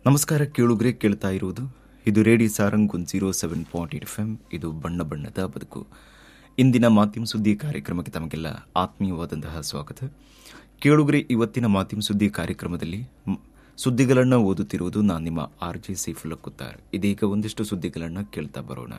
ನಮಸ್ಕಾರ ಕೇಳುಗ್ರೆ ಕೇಳ್ತಾ ಇರುವುದು ಇದು radio Sarang one zero seven point eight F M ಇದು ಬಣ್ಣ ಬಣ್ಣದ ಬದುಕು ಇಂದಿನ ಮಾಧ್ಯಮ ಸುದ್ದಿ ಕಾರ್ಯಕ್ರಮಕ್ಕೆ ತಮಗೆಲ್ಲ ಆತ್ಮೀಯವಾದಂತಹ ಸ್ವಾಗತ ಕೇಳುಗ್ರೆ ಇವತ್ತಿನ ಮಾಧ್ಯಮ ಸುದ್ದಿ ಕಾರ್ಯಕ್ರಮದಲ್ಲಿ ಮ್, ಸುದ್ದಿಗಳನ್ನು ಓದುತ್ತಿರುವುದು ನಾನು ನಿಮ್ಮ ಆರ್ ಜೆ ಸೈಫುಲ್ಲಾ ಕುತ್ತಾರ್ ಇದೀಗ ಒಂದಿಷ್ಟು ಸುದ್ದಿಗಳನ್ನು ಕೇಳ್ತಾ ಬರೋಣ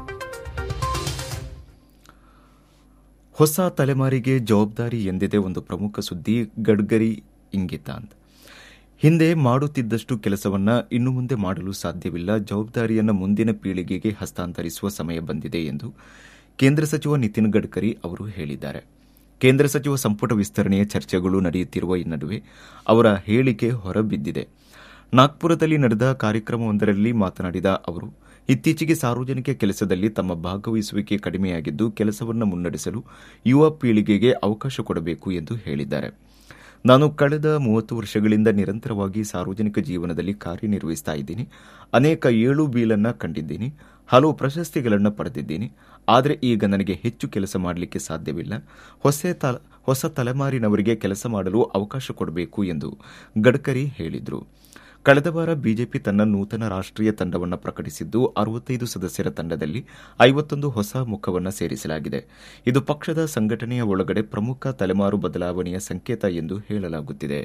ಹೊಸ ತಲೆಮಾರಿಗೆ ಜವಾಬ್ದಾರಿ ಎಂದಿದೆ ಒಂದು ಪ್ರಮುಖ ಸುದ್ದಿ ಗಡ್ಕರಿ ಇಂಗಿತ ಅಂತ ಹಿಂದೆ ಮಾಡುತ್ತಿದ್ದಷ್ಟು ಕೆಲಸವನ್ನ ಇನ್ನು ಮುಂದೆ ಮಾಡಲು ಸಾಧ್ಯವಿಲ್ಲ ಜವಾಬ್ದಾರಿಯನ್ನು ಮುಂದಿನ ಪೀಳಿಗೆಗೆ ಹಸ್ತಾಂತರಿಸುವ ಸಮಯ ಬಂದಿದೆ ಎಂದು ಕೇಂದ್ರ ಸಚಿವ ನಿತಿನ್ ಗಡ್ಕರಿ ಅವರು ಹೇಳಿದ್ದಾರೆ ಕೇಂದ್ರ ಸಚಿವ ಸಂಪುಟ ವಿಸ್ತರಣೆಯ ಚರ್ಚೆಗಳು ನಡೆಯುತ್ತಿರುವ ಈ ನಡುವೆ ಅವರ ಹೇಳಿಕೆ ಹೊರಬಿದ್ದಿದೆ ನಾಗ್ಪುರದಲ್ಲಿ ನಡೆದ ಕಾರ್ಯಕ್ರಮವೊಂದರಲ್ಲಿ ಮಾತನಾಡಿದ ಅವರು ಇತ್ತೀಚೆಗೆ ಸಾರ್ವಜನಿಕ ಕೆಲಸದಲ್ಲಿ ತಮ್ಮ ಭಾಗವಹಿಸುವಿಕೆ ಕಡಿಮೆಯಾಗಿದ್ದು ಕೆಲಸವನ್ನು ಮುನ್ನಡೆಸಲು ಯುವ ಪೀಳಿಗೆಗೆ ಅವಕಾಶ ಕೊಡಬೇಕು ಎಂದು ಹೇಳಿದ್ದಾರೆ ನಾನು ಕಳೆದ ಮೂವತ್ತು ವರ್ಷಗಳಿಂದ ನಿರಂತರವಾಗಿ ಸಾರ್ವಜನಿಕ ಜೀವನದಲ್ಲಿ ಕಾರ್ಯನಿರ್ವಹಿಸ್ತಾ ಇದ್ದೀನಿ ಅನೇಕ ಏಳು ಬೀಲನ್ನ ಕಂಡಿದ್ದೀನಿ ಹಲವು ಪ್ರಶಸ್ತಿಗಳನ್ನು ಪಡೆದಿದ್ದೀನಿ ಆದರೆ ಈಗ ನನಗೆ ಹೆಚ್ಚು ಕೆಲಸ ಮಾಡಲಿಕ್ಕೆ ಸಾಧ್ಯವಿಲ್ಲ ಹೊಸ ತ ಹೊಸ ತಲೆಮಾರಿನವರಿಗೆ ಕೆಲಸ ಮಾಡಲು ಅವಕಾಶ ಕೊಡಬೇಕು ಎಂದು ಗಡ್ಕರಿ ಹೇಳಿದರು ಕಳೆದ ವಾರ ಬಿಜೆಪಿ ತನ್ನ ನೂತನ ರಾಷ್ಟ್ರೀಯ ತಂಡವನ್ನು ಪ್ರಕಟಿಸಿದ್ದು ಅರವತ್ತೈದು ಸದಸ್ಯರ ತಂಡದಲ್ಲಿ ಐವತ್ತೊಂದು ಹೊಸ ಮುಖವನ್ನು ಸೇರಿಸಲಾಗಿದೆ ಇದು ಪಕ್ಷದ ಸಂಘಟನೆಯ ಒಳಗಡೆ ಪ್ರಮುಖ ತಲೆಮಾರು ಬದಲಾವಣೆಯ ಸಂಕೇತ ಎಂದು ಹೇಳಲಾಗುತ್ತಿದೆ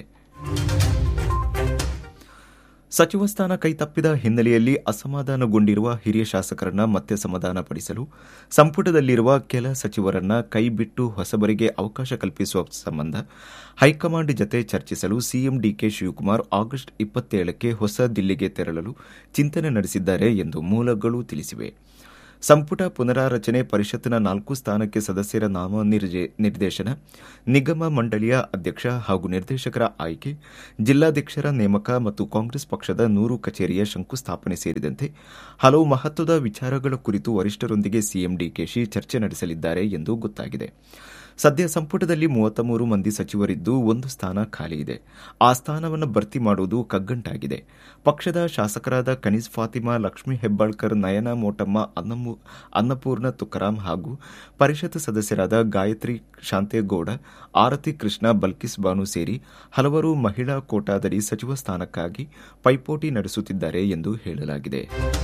ಸಚಿವ ಸ್ಥಾನ ಕೈತಪ್ಪಿದ ಹಿನ್ನೆಲೆಯಲ್ಲಿ ಅಸಮಾಧಾನಗೊಂಡಿರುವ ಹಿರಿಯ ಶಾಸಕರನ್ನ ಮತ್ತೆ ಸಮಾಧಾನಪಡಿಸಲು ಸಂಪುಟದಲ್ಲಿರುವ ಕೆಲ ಸಚಿವರನ್ನ ಕೈಬಿಟ್ಟು ಹೊಸಬರಿಗೆ ಅವಕಾಶ ಕಲ್ಪಿಸುವ ಸಂಬಂಧ ಹೈಕಮಾಂಡ್ ಜತೆ ಚರ್ಚಿಸಲು ಸಿಎಂ ಡಿಕೆ ಶಿವಕುಮಾರ್ ಆಗಸ್ಟ್ ಇಪ್ಪತ್ತೇಳಕ್ಕೆ ಹೊಸ ದಿಲ್ಲಿಗೆ ತೆರಳಲು ಚಿಂತನೆ ನಡೆಸಿದ್ದಾರೆ ಎಂದು ಮೂಲಗಳು ತಿಳಿಸಿವೆ ಸಂಪುಟ ಪುನರಾರಚನೆ ಪರಿಷತ್ತಿನ ನಾಲ್ಕು ಸ್ಥಾನಕ್ಕೆ ಸದಸ್ಯರ ನಾಮ ನಿರ್ದೇಶನ ನಿಗಮ ಮಂಡಳಿಯ ಅಧ್ಯಕ್ಷ ಹಾಗೂ ನಿರ್ದೇಶಕರ ಆಯ್ಕೆ ಜಿಲ್ಲಾಧ್ಯಕ್ಷರ ನೇಮಕ ಮತ್ತು ಕಾಂಗ್ರೆಸ್ ಪಕ್ಷದ ನೂರು ಕಚೇರಿಯ ಶಂಕುಸ್ಥಾಪನೆ ಸೇರಿದಂತೆ ಹಲವು ಮಹತ್ವದ ವಿಚಾರಗಳ ಕುರಿತು ವರಿಷ್ಠರೊಂದಿಗೆ ಸಿಎಂ ಡಿಕೆಶಿ ಚರ್ಚೆ ನಡೆಸಲಿದ್ದಾರೆ ಎಂದು ಗೊತ್ತಾಗಿದೆ ಸದ್ಯ ಸಂಪುಟದಲ್ಲಿ ಮೂವತ್ತ ಮೂರು ಮಂದಿ ಸಚಿವರಿದ್ದು ಒಂದು ಸ್ಥಾನ ಖಾಲಿ ಇದೆ ಆ ಸ್ಥಾನವನ್ನು ಭರ್ತಿ ಮಾಡುವುದು ಕಗ್ಗಂಟಾಗಿದೆ ಪಕ್ಷದ ಶಾಸಕರಾದ ಕನೀಸ್ ಫಾತಿಮಾ ಲಕ್ಷ್ಮೀ ಹೆಬ್ಬಾಳ್ಕರ್ ನಯನ ಮೋಟಮ್ಮ ಅನ್ನಮು- ಅನ್ನಪೂರ್ಣ ತುಕಾರಾಂ ಹಾಗೂ ಪರಿಷತ್ ಸದಸ್ಯರಾದ ಗಾಯತ್ರಿ ಶಾಂತೇಗೌಡ ಆರತಿ ಕೃಷ್ಣ ಬಲ್ಕಿಸ್ ಬಾನು ಸೇರಿ ಹಲವರು ಮಹಿಳಾ ಕೋಟಾದಡಿ ಸಚಿವ ಸ್ಥಾನಕ್ಕಾಗಿ ಪೈಪೋಟಿ ನಡೆಸುತ್ತಿದ್ದಾರೆ ಎಂದು ಹೇಳಲಾಗಿದೆ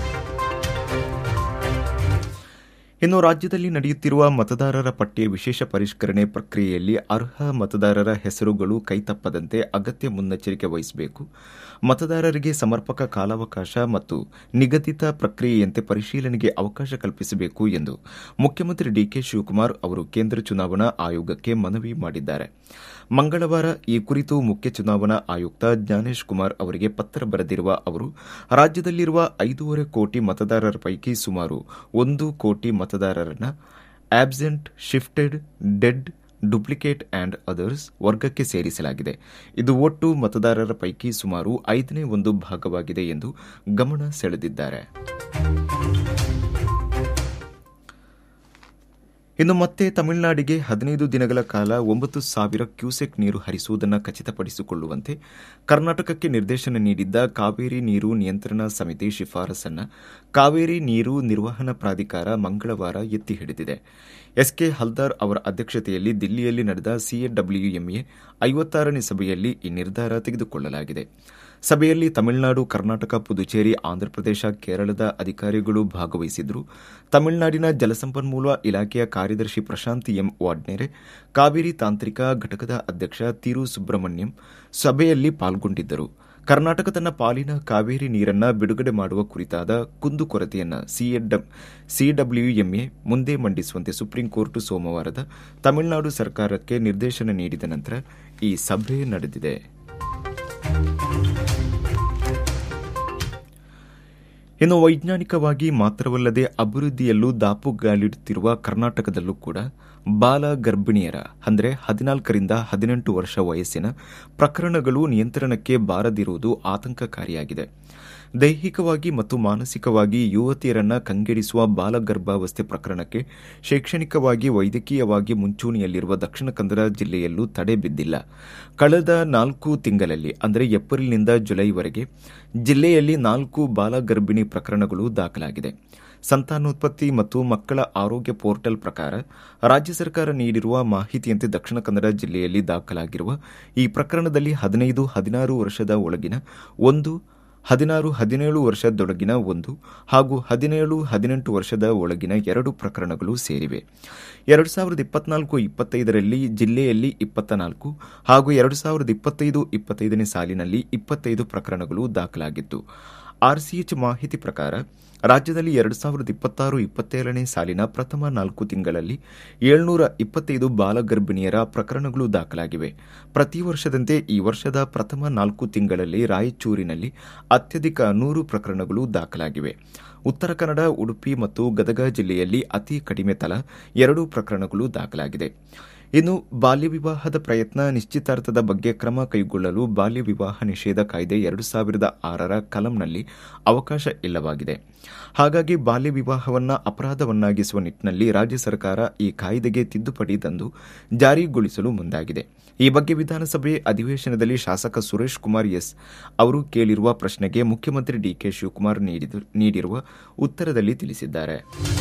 ಇನ್ನು ರಾಜ್ಯದಲ್ಲಿ ನಡೆಯುತ್ತಿರುವ ಮತದಾರರ ಪಟ್ಟಿಯ ವಿಶೇಷ ಪರಿಷ್ಕರಣೆ ಪ್ರಕ್ರಿಯೆಯಲ್ಲಿ ಅರ್ಹ ಮತದಾರರ ಹೆಸರುಗಳು ಕೈತಪ್ಪದಂತೆ ಅಗತ್ಯ ಮುನ್ನೆಚ್ಚರಿಕೆ ವಹಿಸಬೇಕು ಮತದಾರರಿಗೆ ಸಮರ್ಪಕ ಕಾಲಾವಕಾಶ ಮತ್ತು ನಿಗದಿತ ಪ್ರಕ್ರಿಯೆಯಂತೆ ಪರಿಶೀಲನೆಗೆ ಅವಕಾಶ ಕಲ್ಪಿಸಬೇಕು ಎಂದು ಮುಖ್ಯಮಂತ್ರಿ ಡಿಕೆ ಶಿವಕುಮಾರ್ ಅವರು ಕೇಂದ್ರ ಚುನಾವಣಾ ಆಯೋಗಕ್ಕೆ ಮನವಿ ಮಾಡಿದ್ದಾರೆ ಮಂಗಳವಾರ ಈ ಕುರಿತು ಮುಖ್ಯ ಚುನಾವಣಾ ಆಯುಕ್ತ ಜ್ಞಾನೇಶ್ ಕುಮಾರ್ ಅವರಿಗೆ ಪತ್ರ ಬರೆದಿರುವ ಅವರು ರಾಜ್ಯದಲ್ಲಿರುವ ಐದೂವರೆ ಕೋಟಿ ಮತದಾರರ ಪೈಕಿ ಸುಮಾರು ಒಂದು ಕೋಟಿ ಮತದಾರರನ್ನ absent shifted dead duplicate and others ವರ್ಗಕ್ಕೆ ಸೇರಿಸಲಾಗಿದೆ ಇದು ಒಟ್ಟು ಮತದಾರರ ಪೈಕಿ ಸುಮಾರು ಐದನೇ ಒಂದು ಭಾಗವಾಗಿದೆ ಎಂದು ಗಮನ ಸೆಳೆದಿದ್ದಾರೆ ಇನ್ನು ಮತ್ತೆ ತಮಿಳುನಾಡಿಗೆ ಹದಿನೈದು ದಿನಗಳ ಕಾಲ ಒಂಬತ್ತು ಸಾವಿರ ಕ್ಯೂಸೆಕ್ ನೀರು ಹರಿಸುವುದನ್ನು ಖಚಿತಪಡಿಸಿಕೊಳ್ಳುವಂತೆ ಕರ್ನಾಟಕಕ್ಕೆ ನಿರ್ದೇಶನ ನೀಡಿದ್ದ ಕಾವೇರಿ ನೀರು ನಿಯಂತ್ರಣ ಸಮಿತಿ ಶಿಫಾರಸನ್ನು ಕಾವೇರಿ ನೀರು ನಿರ್ವಹಣಾ ಪ್ರಾಧಿಕಾರ ಮಂಗಳವಾರ ಎತ್ತಿ ಹಿಡಿದಿದೆ ಎಸ್ಕೆ ಹಲ್ದಾರ್ ಅವರ ಅಧ್ಯಕ್ಷತೆಯಲ್ಲಿ ದಿಲ್ಲಿಯಲ್ಲಿ ನಡೆದ ಸಿಎಡಬ್ಲ್ಯೂಎಂಎ ಐವತ್ತಾರನೇ ಸಭೆಯಲ್ಲಿ ಈ ನಿರ್ಧಾರ ತೆಗೆದುಕೊಳ್ಳಲಾಗಿದೆ ಸಭೆಯಲ್ಲಿ ತಮಿಳುನಾಡು ಕರ್ನಾಟಕ ಪುದುಚೇರಿ ಆಂಧ್ರಪ್ರದೇಶ ಕೇರಳದ ಅಧಿಕಾರಿಗಳು ಭಾಗವಹಿಸಿದ್ರು ತಮಿಳುನಾಡಿನ ಜಲಸಂಪನ್ಮೂಲ ಇಲಾಖೆಯ ಕಾರ್ಯದರ್ಶಿ ಪ್ರಶಾಂತ್ ಎಂ ವಾಡ್ನೇರೆ ಕಾವೇರಿ ತಾಂತ್ರಿಕ ಘಟಕದ ಅಧ್ಯಕ್ಷ ತಿರು ಸುಬ್ರಹ್ಮಣ್ಯಂ ಸಭೆಯಲ್ಲಿ ಪಾಲ್ಗೊಂಡಿದ್ದರು ಕರ್ನಾಟಕ ತನ್ನ ಪಾಲಿನ ಕಾವೇರಿ ನೀರನ್ನ ಬಿಡುಗಡೆ ಮಾಡುವ ಕುರಿತಾದ ಕುಂದುಕೊರತೆಯನ್ನು ಸಿಡಬ್ಲ್ಯೂಎಂಎ ಮುಂದೆ ಮಂಡಿಸುವಂತೆ ಸುಪ್ರೀಂ ಕೋರ್ಟ್ ಸೋಮವಾರದ ತಮಿಳುನಾಡು ಸರ್ಕಾರಕ್ಕೆ ನಿರ್ದೇಶನ ನೀಡಿದ ನಂತರ ಈ ಸಭೆ ನಡೆದಿದೆ ಇನ್ನು ವೈಜ್ಞಾನಿಕವಾಗಿ ಮಾತ್ರವಲ್ಲದೆ ಅಭಿವೃದ್ಧಿಯಲ್ಲೂ ದಾಪುಗಾಲಿಡುತ್ತಿರುವ ಕರ್ನಾಟಕದಲ್ಲೂ ಕೂಡ ಬಾಲ ಗರ್ಭಿಣಿಯರ ಅಂದರೆ ಹದಿನಾಲ್ಕರಿಂದ ಹದಿನೆಂಟು ವರ್ಷ ವಯಸ್ಸಿನ ಪ್ರಕರಣಗಳು ನಿಯಂತ್ರಣಕ್ಕೆ ಬಾರದಿರುವುದು ಆತಂಕಕಾರಿಯಾಗಿದೆ ದೈಹಿಕವಾಗಿ ಮತ್ತು ಮಾನಸಿಕವಾಗಿ ಯುವತಿಯರನ್ನ ಕಂಗೆಡಿಸುವ ಬಾಲಗರ್ಭಾವಸ್ಥೆ ಪ್ರಕರಣಕ್ಕೆ ಶೈಕ್ಷಣಿಕವಾಗಿ ವೈದ್ಯಕೀಯವಾಗಿ ಮುಂಚೂಣಿಯಲ್ಲಿರುವ ದಕ್ಷಿಣ ಕನ್ನಡ ಜಿಲ್ಲೆಯಲ್ಲೂ ತಡೆ ಬಿದ್ದಿಲ್ಲ ಕಳೆದ ನಾಲ್ಕು ತಿಂಗಳಲ್ಲಿ ಅಂದರೆ ಏಪ್ರಿಲ್ನಿಂದ ಜುಲೈವರೆಗೆ ಜಿಲ್ಲೆಯಲ್ಲಿ ನಾಲ್ಕು ಬಾಲಗರ್ಭಿಣಿ ಪ್ರಕರಣಗಳು ದಾಖಲಾಗಿದೆ ಸಂತಾನೋತ್ಪತ್ತಿ ಮತ್ತು ಮಕ್ಕಳ ಆರೋಗ್ಯ ಪೋರ್ಟಲ್ ಪ್ರಕಾರ ರಾಜ್ಯ ಸರ್ಕಾರ ನೀಡಿರುವ ಮಾಹಿತಿಯಂತೆ ದಕ್ಷಿಣ ಕನ್ನಡ ಜಿಲ್ಲೆಯಲ್ಲಿ ದಾಖಲಾಗಿರುವ ಈ ಪ್ರಕರಣದಲ್ಲಿ ಹದಿನೈದು ಹದಿನಾರು ವರ್ಷದ ಒಳಗಿನ ಒಂದು ಹದಿನಾರು ಹದಿನೇಳು ವರ್ಷದೊಳಗಿನ ಒಂದು ಹಾಗೂ ಹದಿನೇಳು ಹದಿನೆಂಟು ವರ್ಷದ ಒಳಗಿನ ಎರಡು ಪ್ರಕರಣಗಳು ಸೇರಿವೆ ಎರಡು ಸಾವಿರದ ಇಪ್ಪತ್ನಾಲ್ಕು ಇಪ್ಪತ್ತೈದರಲ್ಲಿ ಜಿಲ್ಲೆಯಲ್ಲಿ ಇಪ್ಪತ್ತ ನಾಲ್ಕು ಹಾಗೂ ಎರಡು ಸಾವಿರದ ಇಪ್ಪತ್ತೈದು ಇಪ್ಪತ್ತೈದನೇ ಸಾಲಿನಲ್ಲಿ ಇಪ್ಪತ್ತೈದು ಪ್ರಕರಣಗಳು ದಾಖಲಾಗಿತ್ತು ಆರ್ಸಿಎಚ್ ಮಾಹಿತಿ ಪ್ರಕಾರ ರಾಜ್ಯದಲ್ಲಿ ಎರಡು ಸಾವಿರದ ಇಪ್ಪತ್ತಾರು ಇಪ್ಪತ್ತೇಳನೇ ಸಾಲಿನ ಪ್ರಥಮ ನಾಲ್ಕು ತಿಂಗಳಲ್ಲಿ ಏಳ್ನೂರ ಇಪ್ಪತ್ತೈದು ಬಾಲಗರ್ಭಿಣಿಯರ ಪ್ರಕರಣಗಳು ದಾಖಲಾಗಿವೆ ಪ್ರತಿ ವರ್ಷದಂತೆ ಈ ವರ್ಷದ ಪ್ರಥಮ ನಾಲ್ಕು ತಿಂಗಳಲ್ಲಿ ರಾಯಚೂರಿನಲ್ಲಿ ಅತ್ಯಧಿಕ ನೂರು ಪ್ರಕರಣಗಳು ದಾಖಲಾಗಿವೆ ಉತ್ತರ ಕನ್ನಡ ಉಡುಪಿ ಮತ್ತು ಗದಗ ಜಿಲ್ಲೆಯಲ್ಲಿ ಅತಿ ಕಡಿಮೆ ತಲಾ ಎರಡು ಪ್ರಕರಣಗಳು ದಾಖಲಾಗಿದೆ ಇನ್ನು ಬಾಲ್ಯ ವಿವಾಹದ ಪ್ರಯತ್ನ ನಿಶ್ಚಿತಾರ್ಥದ ಬಗ್ಗೆ ಕ್ರಮ ಕೈಗೊಳ್ಳಲು ಬಾಲ್ಯ ವಿವಾಹ ನಿಷೇಧ ಕಾಯ್ದೆ ಎರಡು ಸಾವಿರದ ಆರರ ಕಲಂನಲ್ಲಿ ಅವಕಾಶ ಇಲ್ಲವಾಗಿದೆ ಹಾಗಾಗಿ ಬಾಲ್ಯ ವಿವಾಹವನ್ನು ಅಪರಾಧವನ್ನಾಗಿಸುವ ನಿಟ್ಟಿನಲ್ಲಿ ರಾಜ್ಯ ಸರ್ಕಾರ ಈ ಕಾಯ್ದೆಗೆ ತಿದ್ದುಪಡಿ ತಂದು ಜಾರಿಗೊಳಿಸಲು ಮುಂದಾಗಿದೆ ಈ ಬಗ್ಗೆ ವಿಧಾನಸಭೆ ಅಧಿವೇಶನದಲ್ಲಿ ಶಾಸಕ ಸುರೇಶ್ ಕುಮಾರ್ ಎಸ್ ಅವರು ಕೇಳಿರುವ ಪ್ರಶ್ನೆಗೆ ಮುಖ್ಯಮಂತ್ರಿ ಡಿಕೆ ಶಿವಕುಮಾರ್ ನೀಡಿರುವ ಉತ್ತರದಲ್ಲಿ ತಿಳಿಸಿದ್ದಾರೆ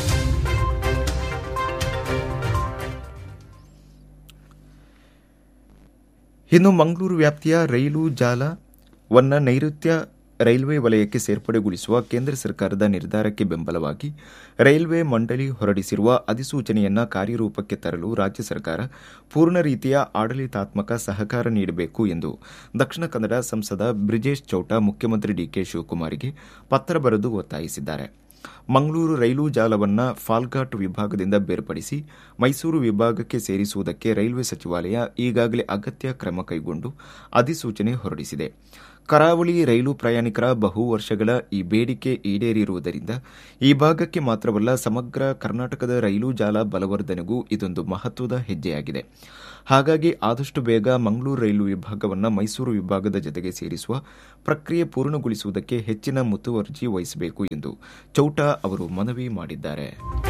ಇನ್ನು ಮಂಗಳೂರು ವ್ಯಾಪ್ತಿಯ ರೈಲು ಜಾಲವನ್ನ ನೈಋತ್ಯ ರೈಲ್ವೆ ವಲಯಕ್ಕೆ ಸೇರ್ಪಡೆಗೊಳಿಸುವ ಕೇಂದ್ರ ಸರ್ಕಾರದ ನಿರ್ಧಾರಕ್ಕೆ ಬೆಂಬಲವಾಗಿ ರೈಲ್ವೆ ಮಂಡಳಿ ಹೊರಡಿಸಿರುವ ಅಧಿಸೂಚನೆಯನ್ನ ಕಾರ್ಯರೂಪಕ್ಕೆ ತರಲು ರಾಜ್ಯ ಸರ್ಕಾರ ಪೂರ್ಣ ರೀತಿಯ ಆಡಳಿತಾತ್ಮಕ ಸಹಕಾರ ನೀಡಬೇಕು ಎಂದು ದಕ್ಷಿಣ ಕನ್ನಡ ಸಂಸದ ಬ್ರಿಜೇಶ್ ಚೌಟ ಮುಖ್ಯಮಂತ್ರಿ ಡಿಕೆ ಶಿವಕುಮಾರ್ಗೆ ಪತ್ರ ಬರೆದು ಒತ್ತಾಯಿಸಿದ್ದಾರೆ ಮಂಗಳೂರು ರೈಲು ಜಾಲವನ್ನು ಫಾಲ್ಘಾಟ್ ವಿಭಾಗದಿಂದ ಬೇರ್ಪಡಿಸಿ ಮೈಸೂರು ವಿಭಾಗಕ್ಕೆ ಸೇರಿಸುವುದಕ್ಕೆ ರೈಲ್ವೆ ಸಚಿವಾಲಯ ಈಗಾಗಲೇ ಅಗತ್ಯ ಕ್ರಮ ಕೈಗೊಂಡು ಅಧಿಸೂಚನೆ ಹೊರಡಿಸಿದೆ ಕರಾವಳಿ ರೈಲು ಪ್ರಯಾಣಿಕರ ಬಹು ವರ್ಷಗಳ ಈ ಬೇಡಿಕೆ ಈಡೇರಿರುವುದರಿಂದ ಈ ಭಾಗಕ್ಕೆ ಮಾತ್ರವಲ್ಲ ಸಮಗ್ರ ಕರ್ನಾಟಕದ ರೈಲು ಜಾಲ ಬಲವರ್ಧನೆಗೂ ಇದೊಂದು ಮಹತ್ವದ ಹೆಜ್ಜೆಯಾಗಿದೆ ಹಾಗಾಗಿ ಆದಷ್ಟು ಬೇಗ ಮಂಗಳೂರು ರೈಲು ವಿಭಾಗವನ್ನು ಮೈಸೂರು ವಿಭಾಗದ ಜತೆಗೆ ಸೇರಿಸುವ ಪ್ರಕ್ರಿಯೆ ಪೂರ್ಣಗೊಳಿಸುವುದಕ್ಕೆ ಹೆಚ್ಚಿನ ಮುತುವರ್ಜಿ ವಹಿಸಬೇಕು ಎಂದು ಚೌಟ ಅವರು ಮನವಿ ಮಾಡಿದ್ದಾರೆ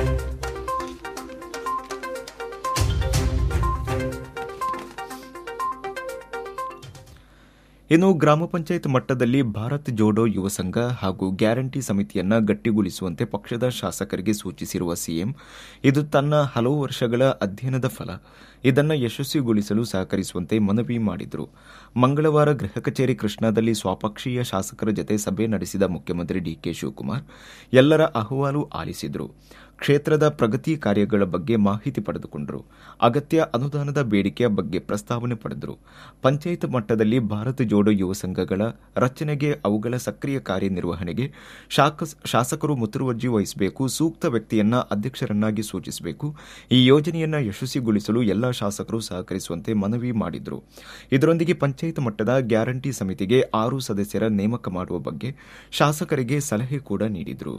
ಇನ್ನು ಗ್ರಾಮ ಪಂಚಾಯತ್ ಮಟ್ಟದಲ್ಲಿ ಭಾರತ್ ಜೋಡೋ ಯುವ ಸಂಘ ಹಾಗೂ ಗ್ಯಾರಂಟಿ ಸಮಿತಿಯನ್ನ ಗಟ್ಟಿಗೊಳಿಸುವಂತೆ ಪಕ್ಷದ ಶಾಸಕರಿಗೆ ಸೂಚಿಸಿರುವ ಸಿಎಂ ಇದು ತನ್ನ ಹಲವು ವರ್ಷಗಳ ಅಧ್ಯಯನದ ಫಲ ಇದನ್ನು ಯಶಸ್ವಿಗೊಳಿಸಲು ಸಹಕರಿಸುವಂತೆ ಮನವಿ ಮಾಡಿದರು ಮಂಗಳವಾರ ಗೃಹ ಕಚೇರಿ ಕೃಷ್ಣಾದಲ್ಲಿ ಸ್ವಪಕ್ಷೀಯ ಶಾಸಕರ ಜತೆ ಸಭೆ ನಡೆಸಿದ ಮುಖ್ಯಮಂತ್ರಿ ಡಿಕೆ ಶಿವಕುಮಾರ್ ಎಲ್ಲರ ಅಹವಾಲು ಆಲಿಸಿದರು ಕ್ಷೇತ್ರದ ಪ್ರಗತಿ ಕಾರ್ಯಗಳ ಬಗ್ಗೆ ಮಾಹಿತಿ ಪಡೆದುಕೊಂಡರು ಅಗತ್ಯ ಅನುದಾನದ ಬೇಡಿಕೆಯ ಬಗ್ಗೆ ಪ್ರಸ್ತಾವನೆ ಪಡೆದರು ಪಂಚಾಯತ್ ಮಟ್ಟದಲ್ಲಿ ಭಾರತ ಜೋಡೋ ಯುವ ಸಂಘಗಳ ರಚನೆಗೆ ಅವುಗಳ ಸಕ್ರಿಯ ಕಾರ್ಯನಿರ್ವಹಣೆಗೆ ಶಾಸಕರು ಮುತುವರ್ಜಿ ವಹಿಸಬೇಕು ಸೂಕ್ತ ವ್ಯಕ್ತಿಯನ್ನ ಅಧ್ಯಕ್ಷರನ್ನಾಗಿ ಸೂಚಿಸಬೇಕು ಈ ಯೋಜನೆಯನ್ನ ಯಶಸ್ವಿಗೊಳಿಸಲು ಎಲ್ಲಾ ಶಾಸಕರು ಸಹಕರಿಸುವಂತೆ ಮನವಿ ಮಾಡಿದರು ಇದರೊಂದಿಗೆ ಪಂಚಾಯತ್ ಮಟ್ಟದ ಗ್ಯಾರಂಟಿ ಸಮಿತಿಗೆ ಆರು ಸದಸ್ಯರ ನೇಮಕ ಮಾಡುವ ಬಗ್ಗೆ ಶಾಸಕರಿಗೆ ಸಲಹೆ ಕೂಡ ನೀಡಿದರು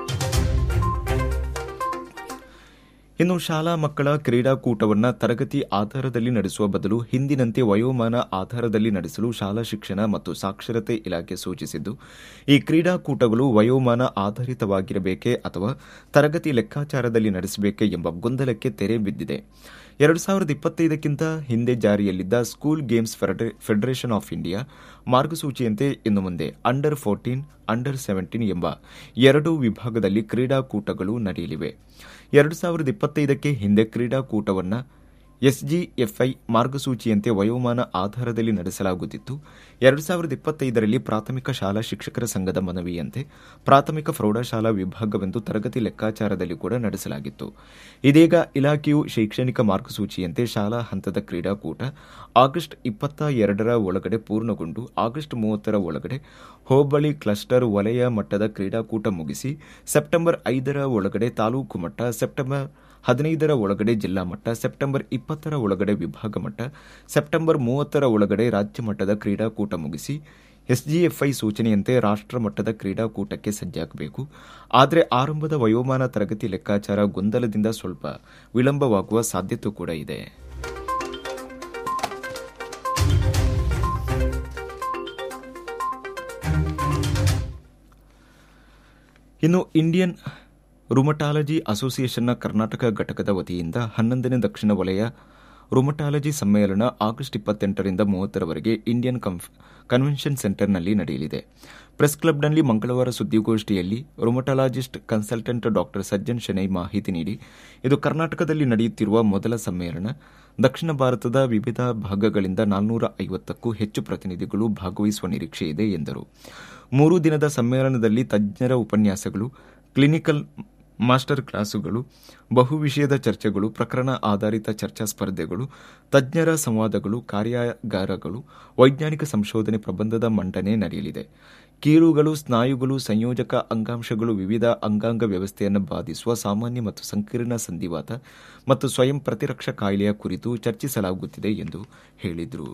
ಇನ್ನು ಶಾಲಾ ಮಕ್ಕಳ ಕ್ರೀಡಾಕೂಟವನ್ನು ತರಗತಿ ಆಧಾರದಲ್ಲಿ ನಡೆಸುವ ಬದಲು ಹಿಂದಿನಂತೆ ವಯೋಮಾನ ಆಧಾರದಲ್ಲಿ ನಡೆಸಲು ಶಾಲಾ ಶಿಕ್ಷಣ ಮತ್ತು ಸಾಕ್ಷರತೆ ಇಲಾಖೆ ಸೂಚಿಸಿದ್ದು ಈ ಕ್ರೀಡಾಕೂಟಗಳು ವಯೋಮಾನ ಆಧಾರಿತವಾಗಿರಬೇಕೇ ಅಥವಾ ತರಗತಿ ಲೆಕ್ಕಾಚಾರದಲ್ಲಿ ನಡೆಸಬೇಕೆ ಎಂಬ ಗೊಂದಲಕ್ಕೆ ತೆರೆ ಬಿದ್ದಿದೆ ಎರಡು ಸಾವಿರದ ಇಪ್ಪತ್ತೈದಕ್ಕಿಂತ ಹಿಂದೆ ಜಾರಿಯಲ್ಲಿದ್ದ school games federation of India ಮಾರ್ಗಸೂಚಿಯಂತೆ ಇನ್ನು ಮುಂದೆ ಅಂಡರ್ ಫೋರ್ಟೀನ್ ಅಂಡರ್ ಸೆವೆಂಟೀನ್ ಎಂಬ ಎರಡು ವಿಭಾಗದಲ್ಲಿ ಕ್ರೀಡಾಕೂಟಗಳು ನಡೆಯಲಿವೆ ಎರಡು ಸಾವಿರದ ಇಪ್ಪತ್ತೈದಕ್ಕೆ ಹಿಂದೆ ಕ್ರೀಡಾಕೂಟವನ್ನು ಎಸ್ಜಿಎಫ್ಐ ಮಾರ್ಗಸೂಚಿಯಂತೆ ವಯೋಮಾನ ಆಧಾರದಲ್ಲಿ ನಡೆಸಲಾಗುತ್ತಿತ್ತು ಎರಡು ಸಾವಿರದ ಇಪ್ಪತ್ತೈದರಲ್ಲಿ ಪ್ರಾಥಮಿಕ ಶಾಲಾ ಶಿಕ್ಷಕರ ಸಂಘದ ಮನವಿಯಂತೆ ಪ್ರಾಥಮಿಕ ಪ್ರೌಢಶಾಲಾ ವಿಭಾಗವೆಂದು ತರಗತಿ ಲೆಕ್ಕಾಚಾರದಲ್ಲಿ ಕೂಡ ನಡೆಸಲಾಗಿತ್ತು ಇದೀಗ ಇಲಾಖೆಯು ಶೈಕ್ಷಣಿಕ ಮಾರ್ಗಸೂಚಿಯಂತೆ ಶಾಲಾ ಹಂತದ ಕ್ರೀಡಾಕೂಟ ಆಗಸ್ಟ್ ಇಪ್ಪತ್ತ ಎರಡರ ಒಳಗಡೆ ಪೂರ್ಣಗೊಂಡು ಆಗಸ್ಟ್ ಮೂವತ್ತರ ಒಳಗಡೆ ಹೋಬಳಿ ಕ್ಲಸ್ಟರ್ ವಲಯ ಮಟ್ಟದ ಕ್ರೀಡಾಕೂಟ ಮುಗಿಸಿ ಸೆಪ್ಟೆಂಬರ್ ಐದರ ಒಳಗಡೆ ತಾಲೂಕು ಮಟ್ಟ ಸೆಪ್ಟೆಂಬರ್ ಹದಿನೈದರ ಒಳಗಡೆ ಜಿಲ್ಲಾ ಮಟ್ಟ ಸೆಪ್ಟೆಂಬರ್ ಇಪ್ಪತ್ತರ ಒಳಗಡೆ ವಿಭಾಗ ಮಟ್ಟ ಸೆಪ್ಟೆಂಬರ್ ಮೂವತ್ತರ ಒಳಗಡೆ ರಾಜ್ಯ ಮಟ್ಟದ ಕ್ರೀಡಾಕೂಟ ಮುಗಿಸಿ ಎಸ್ಜಿಎಫ್ಐ ಸೂಚನೆಯಂತೆ ರಾಷ್ಟ್ರ ಮಟ್ಟದ ಕ್ರೀಡಾಕೂಟಕ್ಕೆ ಸಜ್ಜಾಗಬೇಕು ಆದರೆ ಆರಂಭದ ವಯೋಮಾನ ತರಗತಿ ಲೆಕ್ಕಾಚಾರ ಗೊಂದಲದಿಂದ ಸ್ವಲ್ಪ ವಿಳಂಬವಾಗುವ ಸಾಧ್ಯತೆ ಕೂಡ ಇದೆ ಇನ್ನು ಇಂಡಿಯನ್ ರುಮಟಾಲಜಿ ಅಸೋಸಿಯೇಷನ್ನ ಕರ್ನಾಟಕ ಘಟಕದ ವತಿಯಿಂದ ಹನ್ನೊಂದನೇ ದಕ್ಷಿಣ ವಲಯ ರುಮಟಾಲಜಿ ಸಮ್ಮೇಳನ ಆಗಸ್ಟ್ ಇಪ್ಪತ್ತೆಂಟರಿಂದ ಮೂವತ್ತರವರೆಗೆ ಇಂಡಿಯನ್ ಕಂಫ್- ಕನ್ವೆನ್ಷನ್ ಸೆಂಟರ್ನಲ್ಲಿ ನಡೆಯಲಿದೆ ಪ್ರೆಸ್ ಕ್ಲಬ್ನಲ್ಲಿ ಮಂಗಳವಾರ ಸುದ್ದಿಗೋಷ್ಠಿಯಲ್ಲಿ rheumatologist consultant doctor Sajjan Shenoy ಮಾಹಿತಿ ನೀಡಿ ಇದು ಕರ್ನಾಟಕದಲ್ಲಿ ನಡೆಯುತ್ತಿರುವ ಮೊದಲ ಸಮ್ಮೇಳನ ದಕ್ಷಿಣ ಭಾರತದ ವಿವಿಧ ಭಾಗಗಳಿಂದ ನಾಲ್ನೂರ ಐವತ್ತಕ್ಕೂ ಹೆಚ್ಚು ಪ್ರತಿನಿಧಿಗಳು ಭಾಗವಹಿಸುವ ನಿರೀಕ್ಷೆ ಇದೆ ಎಂದರು ಮೂರು ದಿನದ ಸಮ್ಮೇಳನದಲ್ಲಿ ತಜ್ಞರ ಉಪನ್ಯಾಸಗಳು ಕ್ಲಿನಿಕಲ್ ಮಾಸ್ಟರ್ ಕ್ಲಾಸುಗಳು ಬಹು ವಿಷಯದ ಚರ್ಚೆಗಳು ಪ್ರಕರಣ ಆಧಾರಿತ ಚರ್ಚಾ ಸ್ಪರ್ಧೆಗಳು ತಜ್ಞರ ಸಂವಾದಗಳು ಕಾರ್ಯಾಗಾರಗಳು ವೈಜ್ಞಾನಿಕ ಸಂಶೋಧನೆ ಪ್ರಬಂಧದ ಮಂಡನೆ ನಡೆಯಲಿದೆ ಕೀಲುಗಳು ಸ್ನಾಯುಗಳು ಸಂಯೋಜಕ ಅಂಗಾಂಶಗಳು ವಿವಿಧ ಅಂಗಾಂಗ ವ್ಯವಸ್ಥೆಯನ್ನು ಬಾಧಿಸುವ ಸಾಮಾನ್ಯ ಮತ್ತು ಸಂಕೀರ್ಣ ಸಂಧಿವಾತ ಮತ್ತು ಸ್ವಯಂ ಪ್ರತಿರಕ್ಷಾ ಕಾಯಿಲೆಯ ಕುರಿತು ಚರ್ಚಿಸಲಾಗುತ್ತಿದೆ ಎಂದು ಹೇಳಿದರು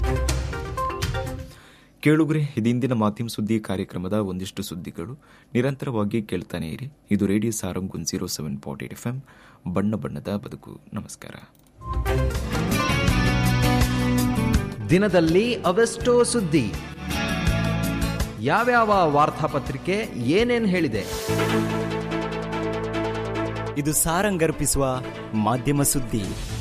ಕೇಳುಗರೆ ಇದಿಂದಿನ ಮಾಧ್ಯಮ ಸುದ್ದಿ ಕಾರ್ಯಕ್ರಮದ ಒಂದಿಷ್ಟು ಸುದ್ದಿಗಳು ನಿರಂತರವಾಗಿ ಕೇಳ್ತಾನೆ ಇರಿ ಇದು radio Sarang one zero seven point eight F M ಬಣ್ಣ ಬಣ್ಣದ ಬದುಕು ನಮಸ್ಕಾರ ದಿನದಲ್ಲಿ ಅವೆಷ್ಟೋ ಸುದ್ದಿ ಯಾವ್ಯಾವ ವಾರ್ತಾಪತ್ರಿಕೆ ಏನೇನ್ ಹೇಳಿದೆ ಇದು ಸಾರಂಗರ್ಪಿಸುವ ಮಾಧ್ಯಮ ಸುದ್ದಿ